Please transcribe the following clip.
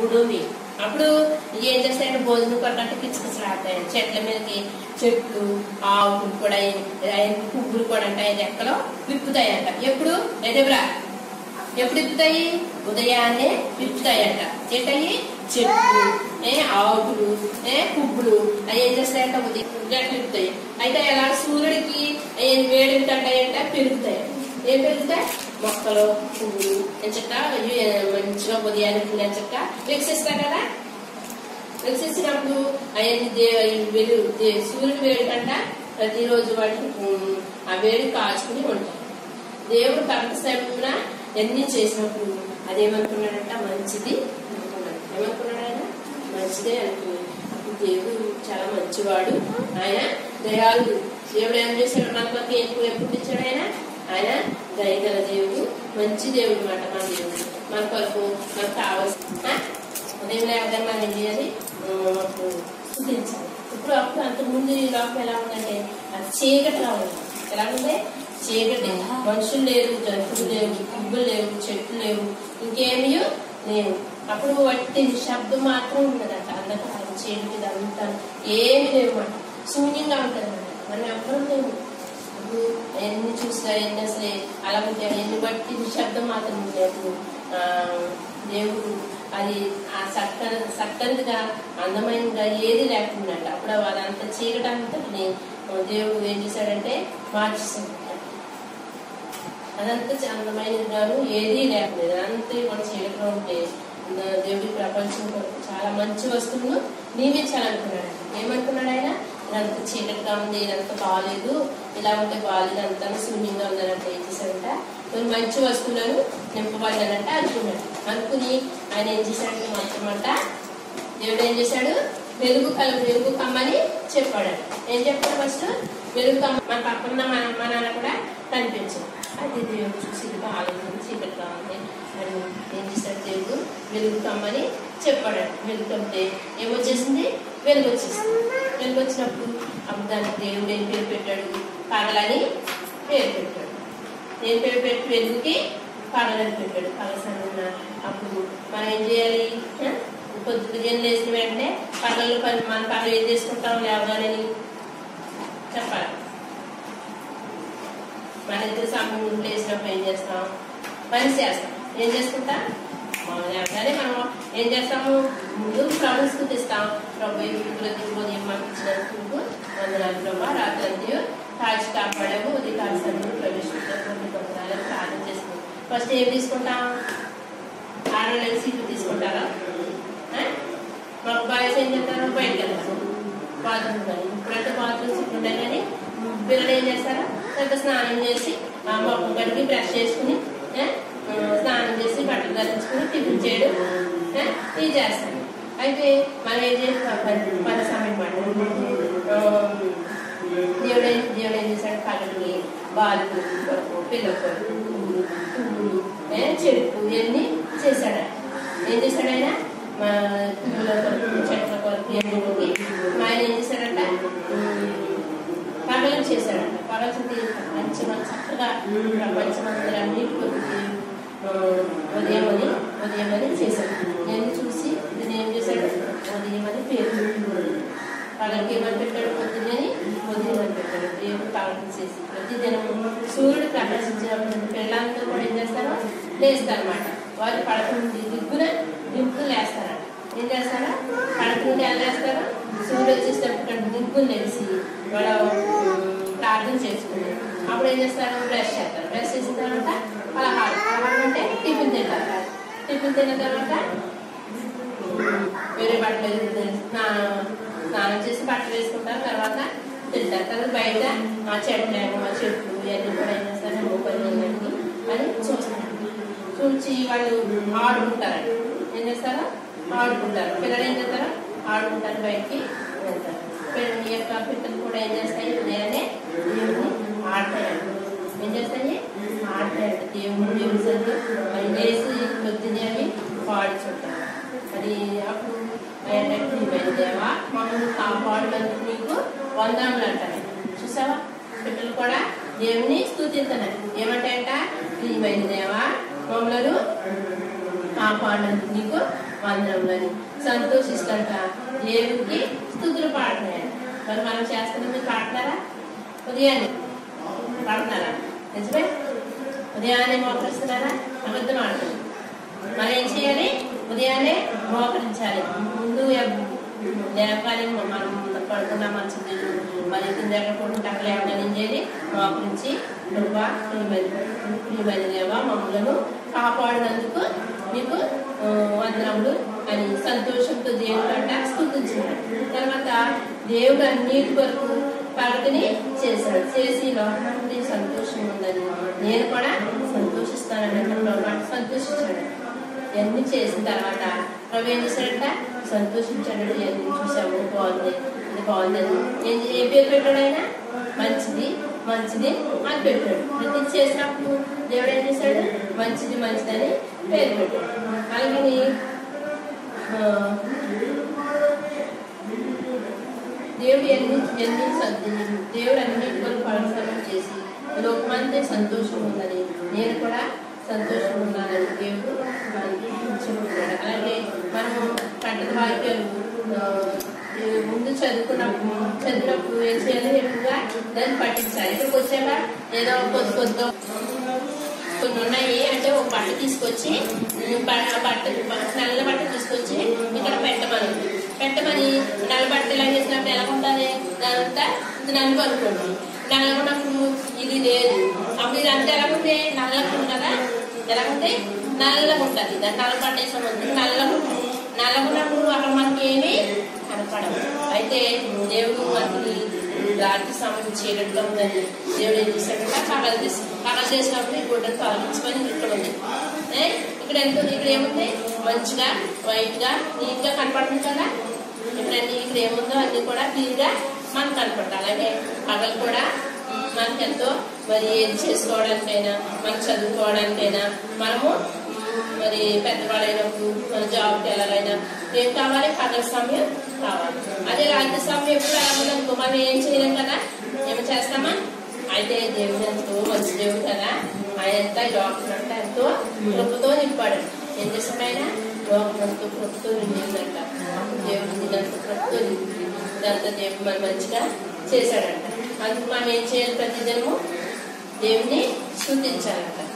గుడుమి అప్పుడు ఏం చేస్తాయంటే భోజనం కొట్టడానికి పిచ్చుకులాడతాయి చెట్ల మీదకి చెట్లు ఆవులు కూడా ఏ- పువ్వులు కూడా ఉంటాయి రెక్కలో విప్పుతాయంట ఎప్పుడు ఎదెవరా ఎప్పుడు విప్పుతాయి ఉదయాన్నే విప్పుతాయంట ఏంటయ్యి చెట్లు ఏ ఆవులు ఏ పువ్వులు అవి ఏం చేస్తాయంట ఉదయం రెక్కలు విప్పుతాయి అయితే ఎలా సూర్యుడికి ఏం వేడి ఉంటాయంట పెరుగుతాయి ఏం పెరుగుతాయి మొక్కలు పువ్వులు ఎంచక్క మంచిగా ఉదయానికి ఎంచక్క వికసిస్తాయి కదా వికసించినప్పుడు అవన్నీ దే- వెలు దే- సూర్యుడు వేడి కంట ప్రతిరోజు వాటికి ఉమ్, ఆ వేడి కాచుకుని ఉంటాయి దేవుడు కరెక్ట్ సమయంలో ఎన్ని చేసినప్పుడు అదేమనుకున్నాడంట మంచిది అనుకున్నాడు ఏమనుకున్నాడు ఆయన మంచిదే అనుకున్నాడు అప్పుడు దేవుడు చాలా మంచివాడు ఆయన దయాళుడు దేవుడు ఏం చేశాడు మన కొరకు ఎక్కువ ఎప్పుడు ఇచ్చాడు ఆయన ఆయన దయగల దేవుడు మంచి దేవుడు మాట మన దేవుడు మన కొరకు మనకు కావాల్సిన ఆ? ఉదయం లేవగానే మనం ఏం చేయాలి ఉమ్, అప్పుడు స్తుతించాలి ఇప్పుడు అప్పుడు అంతకుముందు ఈ లోకం ఎలా ఉందంటే అది చీకటిగా ఉంది ఎలా ఉంది చీకటి మనుషులు లేరు జంతువులు లేవు పువ్వులు లేవు చెట్లు లేవు ఇంకేమీ లేవు అప్పుడు వట్టి నిశ్శబ్దం మాత్రం ఉన్నదట అంధకారం చీకటి అంతా ఏమి లేవు అన్నమాట శూన్యంగా ఉంటుంది అన్నమాట మనం ఎవ్వరూ లేవు ఇప్పుడు ఎన్ని చూసినా ఎన్ని అసలు అలా ఉంటాయి ఎన్ని బట్టి నిశ్శబ్దం మాత్రం లేదు ఆ, దేవుడు అది ఆ చక్కని చక్కనిదిగా అందమైనదిగా ఏది లేకుండా అప్పుడు అదంతా చీకటి అంతటిని దేవుడు ఏం చేశాడంటే మార్చేసాడు అదంతా చాలా అందమైనది గాను ఏదీ లేకపోలేదు అంతా కూడా చీకటిగా ఉంటే ఆ, దేవుడి ప్రపంచం కొరకు చాలా మంచి వస్తువును నియమించాలనుకున్నాడు ఏమనుకున్నాడు ఆయన ఇదంతా చీకటిగా ఉంది ఇదంతా బాగాలేదు ఇలా ఉంటే బాగాలేదు అంతా శూన్యంగా ఉందనంటే ఏం చేశాడంట కొన్ని మంచి వస్తువులను నింపబడ్డానంట అనుకున్నాడు అనుకుని ఆయన ఏం చేశాడంటే మొత్తం అంట దేవుడు ఏం చేశాడు వెలుగు కలుగు వెలుగు కమ్మని చెప్పాడు ఏం చెప్పాడు ఫస్ట్ వెలుగు కమ్మ మన పక్కన మన అమ్మ నాన్న కూడా కనిపించదు అది దేవుడు చూసి ఇది బాగుంది చీకటిగా ఉంది అని ఏం చేశాడు దేవుడు వెలుగు కమ్మని చెప్పాడు వెలుగు కమ్మితే ఏమొచ్చేసింది వెలుగు వచ్చేసింది వెలుగు వచ్చినప్పుడు అప్పుడు దానికి దేవుడు ఏం పేరు పెట్టాడు పగలని పేరు పెట్టాడు ఏం పేరు పెట్టి వెలుగుకి పగలని పెట్టాడు పగసన్న అప్పుడు మనం ఏం చేయాలి ఆ? పొద్దున లేచిన వెంటనే పగలు పని మన పగలు ఏం చేసుకుంటాం లేవగానే చెప్పాలి మన ఇద్దరు సమయం లేచినప్పుడు ఏం చేస్తాం పని చేస్తాం ఏం చేసుకుంటాం మనం లేవగానే మనం ఏం చేస్తాము ముందు ప్రభు స్థుతిస్తాం ప్రభు ప్రతి ఉదయం మాకు ఇచ్చినందుకు వందనాలు ప్రభా రాత్రి అంతా కాచి కాపాడాము ఉదయం కాచి సమయంలో ప్రవేశించాము కొందరాలను ప్రార్థన చేసుకుంటాం ఫస్ట్ ఏం తీసుకుంటాం ఆడవాళ్ళకి సీట్లు తీసుకుంటారా ఆ? మాకు బాయ్స్ ఏం చేస్తారు బయటకు వెళ్తారు బాత్రూమ్ కానీ ఇప్పుడంటే బాత్రూమ్ సీట్లు ఉన్నాయి కానీ పిల్లలు ఏం చేస్తారా తర్వాత స్నానం చేసి ఆ మొక్క కడిగి బ్రష్ చేసుకుని ఆ, ఆ, స్నానం చేసి బట్టలు ధరించుకుని టిఫిన్ చేయడం ఆ, ఇవి చేస్తారు అయితే మనం ఏం చేస్తాం పని పని సమయం మాట దేవుడు ఏం దేవుడు ఏం చేశాడు కళ్ళకి బాలు కొరకు పిల్ల కొరకు పువ్వులు పువ్వులు ఏ, చెరుకు ఇవన్నీ చేశాడు ఆయన. ఏం చేశాడు ఆయన మా పువ్వుల కొరకు చెట్ల కొరకు ఇవన్నీ మా ఆయన ఏం చేశాడంట పగలం చేశాడంట పగలు మంచిగా చక్కగా ప్రపంచం అందరూ అన్నిటి కొరకు ఆ, ఉదయం అని ఉదయం అని చేశాడు నేను చూసి నేను ఏం చేశాడు ఉదయం అని పేరు పగలకి ఏమని పెట్టాడు పొద్దున్నని ఉదయం అని పెట్టాడు దేవుడు పగలకి చేసి ప్రతి దినము సూర్యుడు ప్రకాశించినప్పుడు పిల్లలందరూ కూడా ఏం చేస్తారో లేస్తారన్నమాట వారు పడక నుండి దిగ్గున దింపులు లేస్తారట ఏం చేస్తారా పడక నుండి ఎలా లేస్తారు సూర్యుడు వచ్చేటప్పుడు దింపులు లేచి వాళ్ళు ఉమ్, ప్రార్థన చేసుకున్నారు అప్పుడు ఏం చేస్తారు బ్రష్ చేస్తారు బ్రష్ చేసిన తర్వాత పలహారం పలహారం అంటే టిఫిన్ తింటారు టిఫిన్ తిన్న తర్వాత వేరే బట్టలు వేసుకుంటారు. స్నా- స్నానం చేసి బట్టలు వేసుకుంటారు తర్వాత తింటారు తర్వాత బయట ఆ చెట్లు ఏమో ఆ చెట్లు ఇవన్నీ కూడా ఏం చేస్తారు మొక్కలు ఇవన్నీ అని చూస్తారు చూసి వాళ్ళు ఆడుకుంటారు ఏం చేస్తారు ఆడుకుంటారు పిల్లలు ఏం చేస్తారు ఆడుకుంటారు బయటికి వెళ్తారు పిల్లలు ఈ యొక్క పిల్లలు కూడా ఏం చేస్తాయి ఉదయాన్నే దేవుని ఆడతాయండి ఏం చేస్తాయి ఆడతాయండి దేవుడు దేవుడు అవి లేచి పొద్దున్నే అవి పాడుచుంటారు అది అప్పుడు ఏంటంటే నీవైన దేవా మమ్మల్ని కాపాడునందుకు నీకు వందనములు అంటారు చూసావా బిడ్డలు కూడా దేవుని స్థుతిస్తున్నారు ఏమంటాయంట నీవైన దేవా మమ్మలను కాపాడినందుకు నీకు వందనములని సంతోషిస్తాంట దేవుడికి స్థుతులు పాడుతున్నాయంట మరి మనం చేస్తున్న మీరు పాడుతున్నారా ఉదయాన్నే పాడుతున్నారా నిజమే ఉదయాన్నే మోకరిస్తున్నారా అబద్ధం ఆడుతుంది మనం ఏం చేయాలి ఉదయాన్నే మోకరించాలి ముందు లేపాలి మనం పడుకున్న మంచిది మరి కింద ఎక్కడ పడుకుంటే అక్కడ లేకుండా ఏం చేయాలి మోకరించి నువ్వా ప్రియమైన దేవా మమ్మలను కాపాడినందుకు మీకు ఆ, వందనములు అని సంతోషంతో దేవుడు అంట స్థుతించినాడు తర్వాత దేవుడు అన్నిటి వరకు ప్రకటని చేశాడు చేసి లోకానికి సంతోషం ఉందని నేను కూడా సంతోషిస్తానని లోకానికి సంతోషించాడు ఇవన్నీ చేసిన తర్వాత ప్రభు ఏం చేశాడంట సంతోషించాడు ఇవన్నీ చూసాము బాగుంది ఇది బాగుందని ఏం ఏ పేరు పెట్టాడు ఆయన మంచిది మంచిది అని పెట్టాడు ప్రతి చేసినప్పుడు దేవుడు ఏం చేశాడు మంచిది మంచిదని పేరు పెట్టాడు అలాగని ఆ, దేవుడు ఎన్ని ఎన్ని సర్ది దేవుడు అన్నిటి కొరకు పరిశ్రమం చేసి లోకమంతే సంతోషం ఉందని నేను కూడా సంతోషం ఉన్నానని దేవుడు మనకి చెప్తున్నాడు అలాగే మనము పట్టణ వాక్యాలు ఆ, ఈ ముందు చదువుకున్నప్పుడు చదివినప్పుడు ఏం చేయాలి ఎక్కువగా దాన్ని పట్టించాలి ఇక్కడికి వచ్చాక ఏదో కొద్ది కొద్దిగా కొన్ని ఉన్నాయి అంటే ఒక బట్ట తీసుకొచ్చి ఉమ్, బ- ఆ బట్ట నల్ల బట్ట తీసుకొచ్చి ఇక్కడ పెట్టమని పెట్టమని నల్ల బట్ట ఇలా చేసినప్పుడు ఎలా ఉంటుంది దానంతా ఇది నలుగు అనుకోండి నల్లగా ఉన్నప్పుడు ఇది లేదు అప్పుడు ఇదంతా ఎలా ఉంది నల్లగా ఉంది కదా ఎలా ఉంది నల్లగా ఉంటుంది దాన్ని నల్ల బట్ట వేసామంటే నల్లగా ఉంటుంది నల్లగా ఉన్నప్పుడు అక్కడ మనకి ఏమీ కనపడవు అయితే దేవుడు మనకి రాత్రి సమయం చేయడంలో ఉందని దేవుడు ఏం చేశాడంటే పగలు చేసి పగలు చేసినప్పుడు ఈ గుడ్డను తొలగించమని ఇక్కడ ఉంది ఏ? ఇక్కడ ఎంత ఉంది? ఇక్కడ ఏముంది మంచిగా వైట్ గా నీట్ గా కనపడుతుంది కదా ఇక్కడ అన్ని ఇక్కడ ఏముందో అన్ని కూడా క్లీన్ గా మనకు కనపడతాయి అలాగే పగలు కూడా మనకెంతో మరి ఏది చేసుకోవడానికైనా మనం చదువుకోవడానికైనా మనము మరి పెద్దవాళ్ళైనప్పుడు మన జాబ్కి వెళ్ళాలైనా ఏం కావాలి పగల సమయం కావాలి అదే రాత్రి సమయం ఎప్పుడు వెళ్ళాలనుకో మనం ఏం చేయలేం కదా ఏమి చేస్తామా అయితే దేవుడు ఎంతో మంచి దేవుడు కదా ఆయన ఎంత ఈ డాక్టర్ అంటే ఎంతో కృపతో నింపాడు ఏం చేస్తాడు ఆయన లోకం ఎంతో కృపతో నిండిందంట అప్పుడు దేవుడు నిన్నంత కృపతో నింపి ఇదంతా దేవుడు మరి మంచిగా చేశాడంట అందుకు మనం ఏం చేయాలి ప్రతిదినము దేవుని స్థుతించాలంట